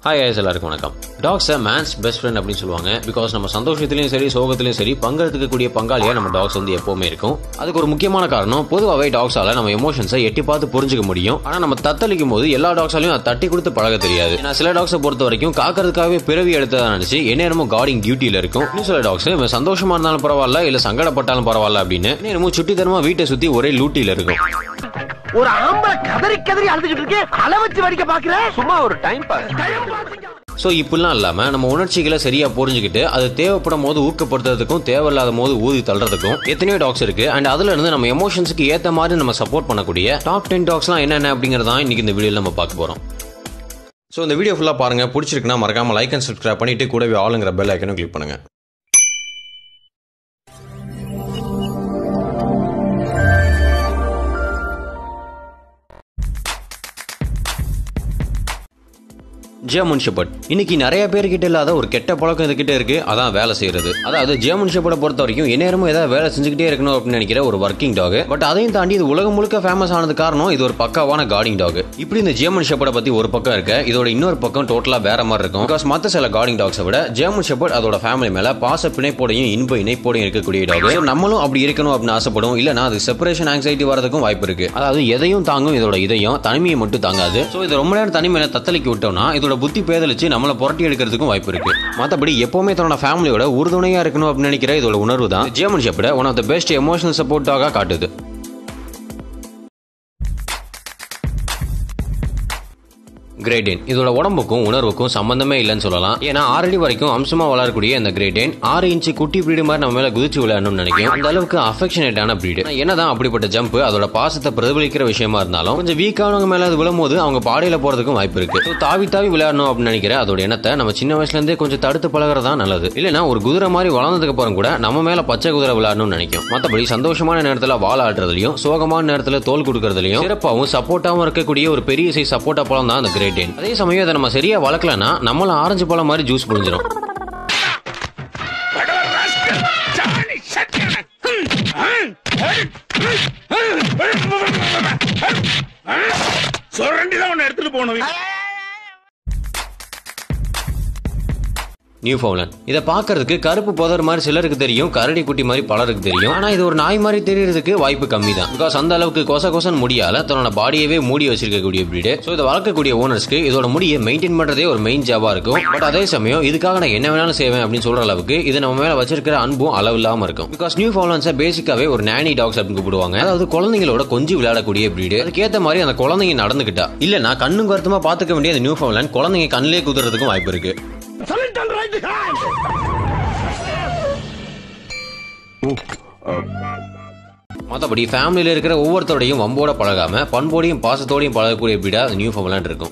Hi ice எல்லாருக்கும் வணக்கம் டாக்ஸை mens best friend அப்படின்னு சொல்லுவாங்க பிகாஸ் நம்ம சந்தோஷத்துலையும் சரி சோகத்திலையும் சரி பங்கெடுத்துக்கக்கூடிய பங்காளியா நம்ம டாக்ஸ் வந்து எப்பவுமே இருக்கும் அதுக்கு ஒரு முக்கியமான காரணம் பொதுவாகவே டாக்ஸால நம்ம எமோஷன்ஸை எட்டி பார்த்து புரிஞ்சுக்க முடியும் ஆனால் நம்ம தத்தளிக்கும் போது எல்லா டாக்ஸாலையும் அதை தட்டி கொடுத்து பழக தெரியாது ஏன்னா சில டாக்ஸை பொறுத்த வரைக்கும் காக்கிறதுக்காகவே பிறவி எடுத்ததா நினைச்சு எந்நேரமும் கார்டிங் டியூட்டியில் இருக்கும் இன்னும் சில டாக்ஸ் இவன் சந்தோஷமா இருந்தாலும் பரவாயில்ல இல்ல சங்கடப்பட்டாலும் பரவாயில்ல அப்படின்னு நேரமும் சுட்டித்தனமா வீட்டை சுத்தி ஒரே லூட்டியில் இருக்கும் ஒரு ஆம்பளை கதறி கதறி அழுதுகிட்டு இருக்கேன் அள வச்சு வடிக்க பாக்குறேன் சும்மா ஒரு டைம் பாஸ் ஸோ இப்படிலாம் இல்லாமல் நம்ம உணர்ச்சிகளை சரியாக புரிஞ்சுக்கிட்டு அது தேவைப்படும் போது ஊக்கப்படுத்துறதுக்கும் தேவையில்லாத போது ஊதி தள்ளுறதுக்கும் எத்தனையோ டாக்ஸ் இருக்கு அண்ட் அதுல இருந்து நம்ம எமோஷன்ஸுக்கு ஏற்ற மாதிரி நம்ம சப்போர்ட் பண்ணக்கூடிய டாப் டென் டாக்ஸ்லாம் என்னென்ன அப்படிங்கிறதான் இன்னைக்கு இந்த வீடியோவில் நம்ம பார்க்க போகிறோம் ஸோ இந்த வீடியோ ஃபுல்லாக பாருங்க பிடிச்சிருக்குன்னா மறக்காம லைக் அண்ட் சப்ஸ்கிரைப் பண்ணிட்டு கூடவே ஆளுங்கிற பெல் ஐக்கனும் கிளிக் பண்ணுங்க ஜேமன் ஷெப்பர்ட் இன்னைக்கு நிறைய பேர்கிட்ட இல்லாத ஒரு கெட்ட பழக்கம் இதுகிட்ட இருக்கு அதான் வேலை செய்யறது அதாவது ஜேமன் ஷெப்பர்டை பொறுத்த வரைக்கும் எந்நேரமும் ஏதாவது வேலை செஞ்சுக்கிட்டே இருக்கணும் அப்படின்னு நினைக்கிற ஒரு ஒர்க்கிங் டாக் பட் அதையும் தாண்டி இது உலகம் முழுக்க ஃபேமஸ் ஆனது காரணம் இது ஒரு பக்காவான கார்டிங் டாக் இப்படி இந்த ஜேமன் ஷெப்பர்டை பத்தி ஒரு பக்கம் இருக்க இதோட இன்னொரு பக்கம் டோட்டலா வேற மாதிரி இருக்கும் பிகாஸ் மற்ற சில கார்டிங் டாக்ஸை விட ஜேமன் ஷெப்பர்ட் அதோட ஃபேமிலி மேல பாச பிணைப்போடையும் இன்ப இணைப்போடையும் இருக்கக்கூடிய டாக் நம்மளும் அப்படி இருக்கணும் அப்படின்னு ஆசைப்படும் இல்லனா அது செப்பரேஷன் ஆங்ஸைட்டி வரதுக்கும் வாய்ப்பு இருக்கு அதாவது எதையும் தாங்கும் இதோட இதயம் தனிமையை மட்டும் தாங்காது ஸோ இது ரொம்ப நேரம் தனிமையில தத்தளிக்க விட்டோம்னா இதோட புத்தி பேதலிச்சு நம்மளை புரட்டி எடுக்கிறதுக்கும் வாய்ப்பு இருக்கு மற்றபடி எப்பவுமே தன்னோட ஃபேமிலியோட உறுதுணையா இருக்கணும் அப்படின்னு நினைக்கிற இதோட உணர்வு தான் German shepherd one of the best emotional சப்போர்ட்டாக காட்டுது கிரேடேன் இதோட உடம்புக்கும் உணர்வுக்கும் சம்பந்தமே இல்லைன்னு சொல்லலாம் ஏன்னா ஆறடி வரைக்கும் அம்சமா வளரக்கூடிய இந்த கிரேடேன் ஆறு இன்ச்சு குட்டி பிரீடு மாதிரி நம்ம மேல குதிச்சு விளையாடணும்னு நினைக்கும் அந்த அளவுக்கு அஃபெக்ஷனேட்டான பிரீடு என்னதான் அப்படிப்பட்ட ஜம்ப் அதோட பாசத்தை பிரதிபலிக்கிற விஷயமா இருந்தாலும் கொஞ்சம் வீக்கானவங்க மேல அது விழும்போது அவங்க பாடையில போறதுக்கும் வாய்ப்பு இருக்கு So, தாவி தாவி விளையாடணும் அப்படின்னு நினைக்கிற அதோட எண்ணத்தை நம்ம சின்ன வயசுல இருந்தே கொஞ்சம் தடுத்து பழகுறதா நல்லது இல்லைன்னா ஒரு குதிரை மாதிரி வளர்ந்ததுக்கு அப்புறம் கூட நம்ம மேல பச்சை குதிரை விளையாடணும்னு நினைக்கும் மற்றபடி சந்தோஷமான நேரத்துல வாழ ஆடுறதுலயும் சோகமான நேரத்துல தோல் கொடுக்கறதுலயும் சிறப்பாகவும் சப்போர்ட்டாவும் இருக்கக்கூடிய ஒரு பெரிய சைஸ் சப்போர்ட்டா பழம் தான் அந்த கிரேட் அதே சமயம் அதை நம்ம சரியா வளர்க்கலன்னா நம்மள ஆரஞ்சு பழம் மாதிரி ஜூஸ் புழிஞ்சிரும் சுரண்டி தான் உன்னை எடுத்துட்டு போகணும் நியூ ஃபவுலன் இதை பார்க்கறதுக்கு கருப்பு புதர் மாதிரி சிலருக்கு தெரியும் கரடி குட்டி மாதிரி பலருக்கு தெரியும் ஆனா இது ஒரு நாய் மாதிரி தெரியறதுக்கு வாய்ப்பு கம்மி தான் பிகாஸ் அந்த அளவுக்கு கொச கொசன் முடியால தன்னோட பாடியவே மூடி வச்சிருக்கக்கூடிய பிரீடு ஸோ இதை வளர்க்கக்கூடிய ஓனர்ஸ்க்கு இதோட முடியை மெயின்டைன் பண்றதே ஒரு மெயின் ஜாபா இருக்கும் பட் அதே சமயம் இதுக்காக நான் என்ன வேணாலும் செய்வேன் அப்படின்னு சொல்ற அளவுக்கு இது நம்ம மேல வச்சிருக்கிற அன்பும் அளவு இல்லாம இருக்கும் பிகாஸ் நியூ ஃபவுலன்ஸை பேசிக்காவே ஒரு நானி டாக்ஸ் அப்படின்னு கூப்பிடுவாங்க அதாவது குழந்தைங்களோட கொஞ்சம் விளையாடக்கூடிய பிரீடு அதுக்கேற்ற மாதிரி அந்த குழந்தைங்க நடந்துக்கிட்டா இல்லனா கண்ணும் கருத்துமா பாத்துக்க வேண்டிய அந்த நியூ ஃபவுலன் குழந்தைங்க கண்ணிலே குதுறதுக்கும் வாய்ப்பு இருக்கு சொல்லிட்டேன் ரைட் மற்றபடி ஃபேமிலியில் இருக்கிற ஒவ்வொருத்தரோடையும் வம்போட பழகாம பண்போடையும் பாசத்தோடையும் பழகக்கூடிய பீடா அது நியூ ஃபவுலாண்ட் இருக்கும்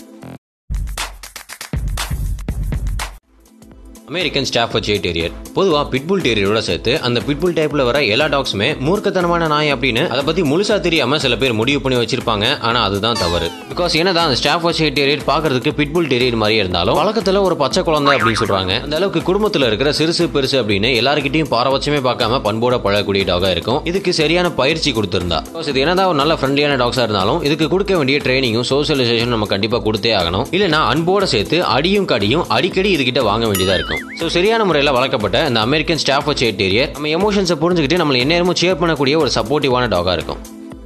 அமெரிக்கன் ஸ்டாஃபர் ஜே டெரியர் பொதுவாக பிட்புல் டெரியரோட சேர்த்து அந்த பிட்புல் டைப்ல வர எல்லா டாக்ஸுமே மூர்க்கத்தனமான நாய் அப்படின்னு அதை பத்தி முழுசா தெரியாம சில பேர் முடிவு பண்ணி வச்சிருப்பாங்க ஆனா அதுதான் தவறு பிகாஸ் என்னதான் அந்த ஸ்டாஃபர் ஜே டெரியர் பார்க்கறதுக்கு பிட்புல் டெரியர் மாதிரியே இருந்தாலும் பழக்கத்துல ஒரு பச்சை குழந்தை அப்படின்னு சொல்றாங்க அந்த அளவுக்கு குடும்பத்துல இருக்கிற சிறுசு பெருசு அப்படின்னு எல்லாருக்கிட்டையும் பாரபட்சமே பார்க்காம பண்போட பழகக்கூடிய டாகா இருக்கும் இதுக்கு சரியான பயிற்சி கொடுத்திருந்தா Because இது என்னதான் ஒரு நல்ல ஃப்ரெண்ட்லியான டாக்ஸா இருந்தாலும் இதுக்கு கொடுக்க வேண்டிய ட்ரைனிங்கும் சோசியலைசேஷன் நம்ம கண்டிப்பா கொடுத்தே ஆகணும் இல்லைன்னா அன்போட சேர்த்து அடியும் கடியும் அடிக்கடி இதுகிட்ட வாங்க வேண்டியதா இருக்கும் ஸோ சரியான முறையில் வளர்க்கப்பட்ட இந்த அமெரிக்கன் ஸ்டாஃப் சேர் டெரியர் நம்ம எமோஷன்ஸை புரிஞ்சுக்கிட்டு நம்மளை எந்நேரமும் சேர் பண்ணக்கூடிய ஒரு சப்போர்ட்டிவான டாகா இருக்கும்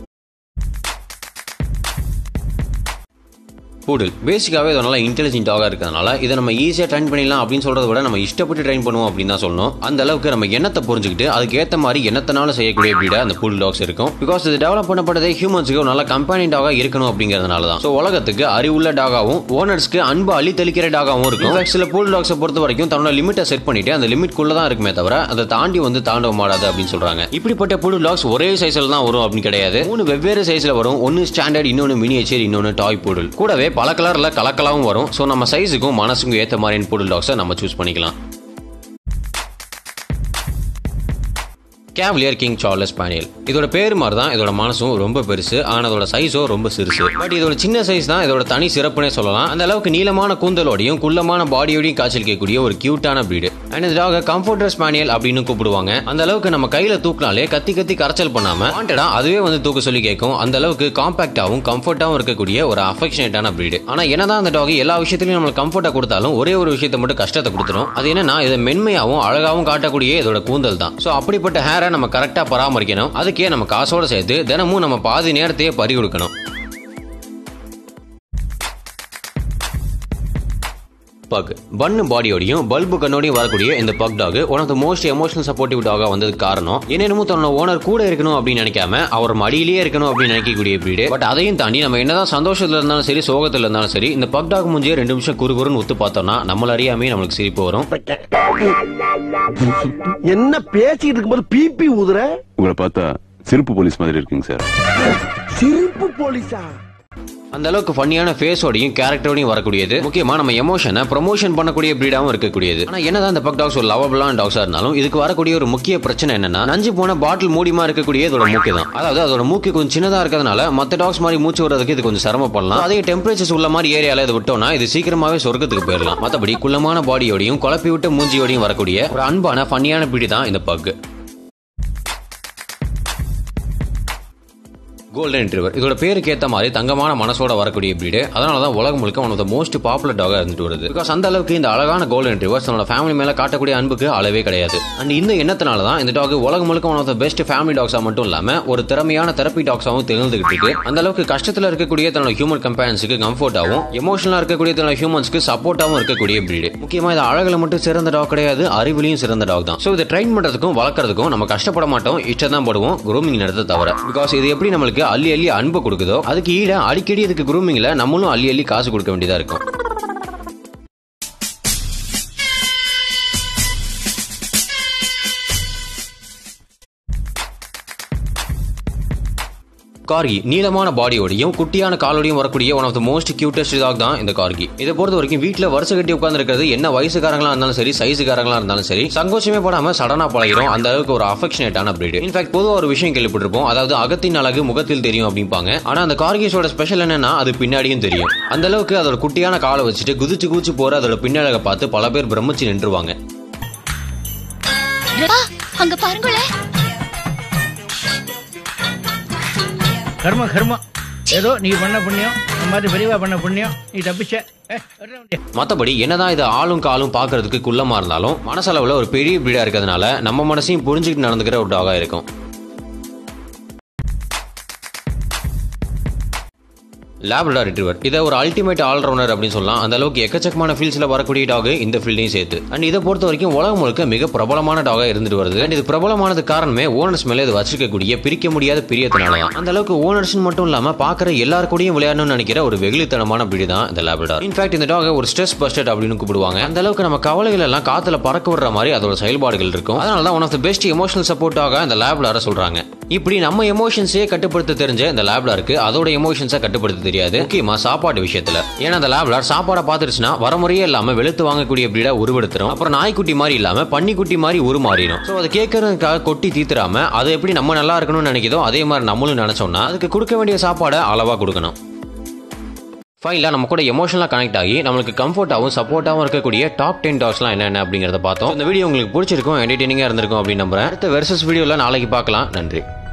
பூடல் பேசிக்காவே இது நல்லா இன்டெலிஜென்ட் டாகா இருக்கிறதுனால இதை நம்ம ஈஸியாக ட்ரைன் பண்ணிடலாம் அப்படின்னு சொல்றதை விட நம்ம இஷ்டப்பட்டு ட்ரைன் பண்ணுவோம் அப்படின்னு தான் சொல்லணும் அந்த அளவுக்கு நம்ம எண்ணத்தை புரிஞ்சுக்கிட்டு அதுக்கு ஏற்ற மாதிரி எண்ணத்தினால செய்யக்கூடிய பிரீடா அந்த பூல் டாக்ஸ் இருக்கும் பிகாஸ் இது டெவலப் பண்ணப்பட்டதே ஹியூமன்ஸுக்கு ஒரு நல்ல கம்பெனி டாகா இருக்கணும் அப்படிங்கிறதுனால தான் ஸோ உலகத்துக்கு அறிவுள்ள டாகாவும் ஓனர்ஸ்க்கு அன்பு அள்ளி தெளிக்கிற டாகாவும் இருக்கும் In fact, சில பூல் டாக்ஸை பொறுத்த வரைக்கும் தன்னோட லிமிட்டை செட் பண்ணிட்டு அந்த லிமிட்குள்ள தான் இருக்குமே தவிர அதை தாண்டி வந்து தாண்டவ மாடாது அப்படின்னு சொல்றாங்க இப்படிப்பட்ட புல் டாக்ஸ் ஒரே சைஸ்ல தான் வரும் அப்படின்னு கிடையாது மூணு வெவ்வேறு சைஸ்ல வரும் ஒன்னு ஸ்டாண்டர்ட் இன்னொன்னு மினியேச்சர் இன்னொன்னு டாய் பூடல் கூடவே பல கலர்ல கலக்கலாவும் வரும் ஸோ நம்ம சைஸுக்கும் மனசுக்கும் ஏற்ற மாதிரியான பூடல் டாக்ஸை நம்ம சூஸ் பண்ணிக்கலாம் கேவலியர் கிங் சார்லஸ் ஸ்பானியல் இதோட பேர் மாதிரி தான் இதோட மனசும் ரொம்ப பெருசு ஆனால் அதோட சைஸோ ரொம்ப சிறுசு பட் இதோட சின்ன சைஸ் தான் இதோட தனி சிறப்புனே சொல்லலாம் அந்த அளவுக்கு நீளமான கூந்தலோடையும் குள்ளமான பாடியோடையும் காய்ச்சல் கேட்கக்கூடிய ஒரு கியூட்டான பிரீடு அண்ட் இந்த டாக கம்ஃபர்டர் ஸ்பானியல் அப்படின்னு கூப்பிடுவாங்க அந்த அளவுக்கு நம்ம கையில தூக்கினாலே கத்தி கத்தி கரைச்சல் பண்ணாம வாண்டடா அதுவே வந்து தூக்க சொல்லி கேட்கும் அந்த அளவுக்கு காம்பாக்டாவும் கம்ஃபர்ட்டாவும் இருக்கக்கூடிய ஒரு அஃபெக்ஷனேட்டான பிரீடு ஆனா என்னதான் அந்த டாக் எல்லா விஷயத்திலையும் நம்மளுக்கு கம்ஃபர்ட்டா கொடுத்தாலும் ஒரே ஒரு விஷயத்தை மட்டும் கஷ்டத்தை கொடுத்துரும் அது என்னன்னா இதை மென்மையாவும் அழகாவும் காட்டக்கூடிய இதோட கூந்தல் தான் ஸோ அப்படிப்பட்ட ஹேரை நம்ம கரெக்டா பராமரிக்கணும் அதுக்கே நம்ம காசோட சேர்த்து தினமும் நம்ம பாதி நேரத்தையே பறி கொடுக்கணும் பக் பன்னு பாடியோடையும் பல்பு கண்ணோடையும் வரக்கூடிய இந்த pug dog one of the most emotional supportive டாகா வந்ததுக்கு காரணம் என்னென்னமோ தன்னோட ஓனர் கூட இருக்கணும் அப்படின்னு நினைக்காம அவர் மடியிலேயே இருக்கணும் அப்படின்னு நினைக்கக்கூடிய பிரீடு பட் அதையும் தாண்டி நம்ம என்னதான் சந்தோஷத்துல இருந்தாலும் சரி சோகத்துல இருந்தாலும் சரி இந்த பக் டாக் முஞ்சியே ரெண்டு நிமிஷம் குறுகுறுன்னு ஒத்து பார்த்தோம்னா நம்மள அறியாமே நம்மளுக்கு சிரிப்பு வரும் என்ன பேசிக்கிட்டு இருக்கும்போது பிபி ஊதுற உங்களை பார்த்தா சிறப்பு போலீஸ் மாதிரி இருக்குங்க சார் சிரிப்பு போலீஸா அந்த அளவுக்கு ஃபன்னியான ஃபேஸோடையும் கேரக்டரோடையும் வரக்கூடியது முக்கியமா நம்ம எமோஷனை ப்ரொமோஷன் பண்ணக்கூடிய பிரீடாவும் இருக்கக்கூடியது ஆனா என்னதான் இந்த பக் டாக்ஸ் ஒரு லவபிளான டாக்ஸா இருந்தாலும் இதுக்கு வரக்கூடிய ஒரு முக்கிய பிரச்சனை என்னன்னா நஞ்சு போன பாட்டில் மூடிமா இருக்கக்கூடிய இதோட மூக்கு தான் அதாவது அதோட மூக்கு கொஞ்சம் சின்னதா இருக்கிறதுனால மத்த டாக்ஸ் மாதிரி மூச்சு விடுறதுக்கு இது கொஞ்சம் சிரமப்படலாம் அதே டெம்பரேச்சர்ஸ் உள்ள மாதிரி ஏரியால இதை விட்டோம்னா இது சீக்கிரமாவே சொர்க்கத்துக்கு போயிடலாம் மத்தபடி குள்ளமான பாடியோடையும் குழப்பி விட்ட மூஞ்சியோடையும் வரக்கூடிய ஒரு அன்பான ஃபன்னியான பிரீடு தான் இந்த பக் கோல்டன் ரிட்ரீவர் இதோட பேருக்கு ஏத்த மாதிரி தங்கமான மனசோட வரக்கூடிய பிரீடு அதனால தான் உலகம் முழுக்க one of the most popular டாக இருந்துட்டு வருது பிகாஸ் அந்த அளவுக்கு இந்த அழகான கோல்டன் ரிட்ரீவர் தன்னோட ஃபேமிலி மேல காட்டக்கூடிய அன்புக்கு அளவே கிடையாது அண்ட் இந்த எண்ணத்தினால தான் இந்த டாக் உலகம் முழுக்க one of the best family டாக்ஸா மட்டும் இல்லாம ஒரு திறமையான தெரப்பி டாக்ஸாவும் திகழ்ந்துகிட்டு இருக்கு அந்த அளவுக்கு கஷ்டத்துல இருக்கக்கூடிய தன்னோட ஹியூமன் கம்பேனியன்ஸுக்கு கம்ஃபர்ட்டாவும் எமோஷனலா இருக்கக்கூடிய தன்னோட ஹியூமன்ஸ்க்கு சப்போர்ட்டாவும் இருக்கக்கூடிய பிரீடு முக்கியமா இது அழகுல மட்டும் சிறந்த டாக் கிடையாது அறிவிலையும் சிறந்த டாக் தான் ஸோ இதை ட்ரெயின் பண்றதுக்கும் வளர்க்கறதுக்கும் நம்ம கஷ்டப்பட மாட்டோம் இஷ்டம் தான் படுவோம் குரூமிங் நடத்த தவிர பிகாஸ் இது எப்படி நம்மளுக்கு அள்ளி அள்ளி அன்பு கொடுக்குதோ அதுக்கு ஈட அடிக்கடி இதுக்கு குரூமிங்ல நம்மளும் அள்ளி அள்ளி காசு கொடுக்க வேண்டியதா இருக்கும் கார்கி நீளமான பாடியோடையும் குட்டியான காலோடையும் வரக்கூடிய one of the most cutest dog தான் இந்த கார்கி இதை பொறுத்த வரைக்கும் வீட்டில் வருஷ கட்டி உட்கார்ந்து இருக்கிறது என்ன வயசுக்காரங்களா இருந்தாலும் சரி சைஸுக்காரங்களா இருந்தாலும் சரி சங்கோச்சமே போடாம சடனா பழகிடும் அந்த அளவுக்கு ஒரு அஃபெக்ஷனேட்டான பிரீடு இன்ஃபேக்ட் பொதுவாக ஒரு விஷயம் கேள்விப்பட்டிருப்போம் அதாவது அகத்தின் அழகு முகத்தில் தெரியும் அப்படிம்பாங்க ஆனா அந்த கார்கிஸோட ஸ்பெஷல் என்னன்னா அது பின்னாடியும் தெரியும் அந்த அளவுக்கு அதோட குட்டியான காலை வச்சுட்டு குதிச்சு குதிச்சு போற அதோட பின்னழகை பார்த்து பல பேர் பிரமிச்சு நின்றுவாங்க அப்பா, அங்க பாருங்களேன் கர்மம் கர்மம் ஏதோ நீ பண்ண புண்ணியம் இந்த மாதிரி விரிவா பண்ண புண்ணியம் நீ தப்பிச்ச ஏ, வர்றேன் வண்டியா. மற்றபடி என்னதான் இது ஆளும் காலும் பார்க்கறதுக்கு குள்ளமா இருந்தாலும் மனசளவுல ஒரு பெரிய பிரீடா இருக்கிறதுனால நம்ம மனசையும் புரிஞ்சுக்கிட்டு நடந்துக்கிற ஒரு டாகா இருக்கும் லேப்ரடார் ரிட்ரிவர் இதை ஒரு அல்டிமேட் ஆல்ரவுண்டர் அப்படின்னு சொல்லலாம் அந்த அளவுக்கு எக்கச்சக்கமான ஃபீல்ட்ஸ்ல வரக்கூடிய டாக் இந்த ஃபீல்டையும் சேர்த்து அண்ட் இதை பொறுத்த வரைக்கும் உலகம் முழுக்க மிக பிரபலமான டாகா இருந்துட்டு வருது அண்ட் இது பிரபலமானது காரணமே ஓனர்ஸ் மேல இது வச்சிருக்கக்கூடிய பிரிக்க முடியாத பிரியத்தினால தான் அந்த அளவுக்கு ஓனர்ஸ் மட்டும் இல்லாம பாக்குற எல்லாரு கூடயும் விளையாடணும்னு நினைக்கிற ஒரு வெகுளித்தனமான பிடி தான் இந்த லேப்ரடார் இன்ஃபேக்ட் இந்த டாக ஒரு ஸ்ட்ரெஸ் பஸ்டட் அப்படின்னு கூப்பிடுவாங்க அந்த அளவுக்கு நம்ம கவலைகள் எல்லாம் காத்துல பறக்க விடுற மாதிரி அதோட செயல்பாடுகள் இருக்கும் அதனால தான் one of the best emotional சப்போர்ட்டாக இந்த லேப்டாரை சொல்றாங்க இப்படி நம்ம எமோஷன்ஸே கட்டுப்படுத்த தெரிஞ்ச இந்த லேப்டாருக்கு அதோட எமோஷன்ஸை கட்டுப்படுத்த தெரியாது முக்கியமா சாப்பாடு விஷயத்துல ஏன்னா அந்த லேப்டார் சாப்பாடை பார்த்துருச்சுன்னா வரமுறையே இல்லாம வெளுத்து வாங்கக்கூடிய பிரீடா உருவெடுத்துரும் அப்புறம் நாய்க்குட்டி மாதிரி இல்லாம பன்னிக்குட்டி மாதிரி உருமாறிடும் ஸோ அதை கேட்கறதுக்காக கொட்டி தீத்துறாம அது எப்படி நம்ம நல்லா இருக்கணும்னு நினைக்குதோ அதே மாதிரி நம்மளும் நினைச்சோம்னா அதுக்கு கொடுக்க வேண்டிய சாப்பாடை அளவா கொடுக்கணும் ஃபைனலாக நம்ம கூட எமோஷனலாக கனெக்ட் ஆகி நம்மளுக்கு கம்ஃபர்ட்டாகவும் சப்போர்ட்டாகவும் இருக்கக்கூடிய டாப் டென் டாக்ஸ்லாம் என்னென்ன அப்படிங்கிறத பார்த்தோம் இந்த வீடியோ உங்களுக்கு பிடிச்சிருக்கும் என்டர்டெய்னிங்காக இருந்திருக்கும் அப்படின்னு நம்புறேன் அடுத்த வெர்சஸ் வீடியோவில் நாளைக்கு பார்க்கலாம் நன்றி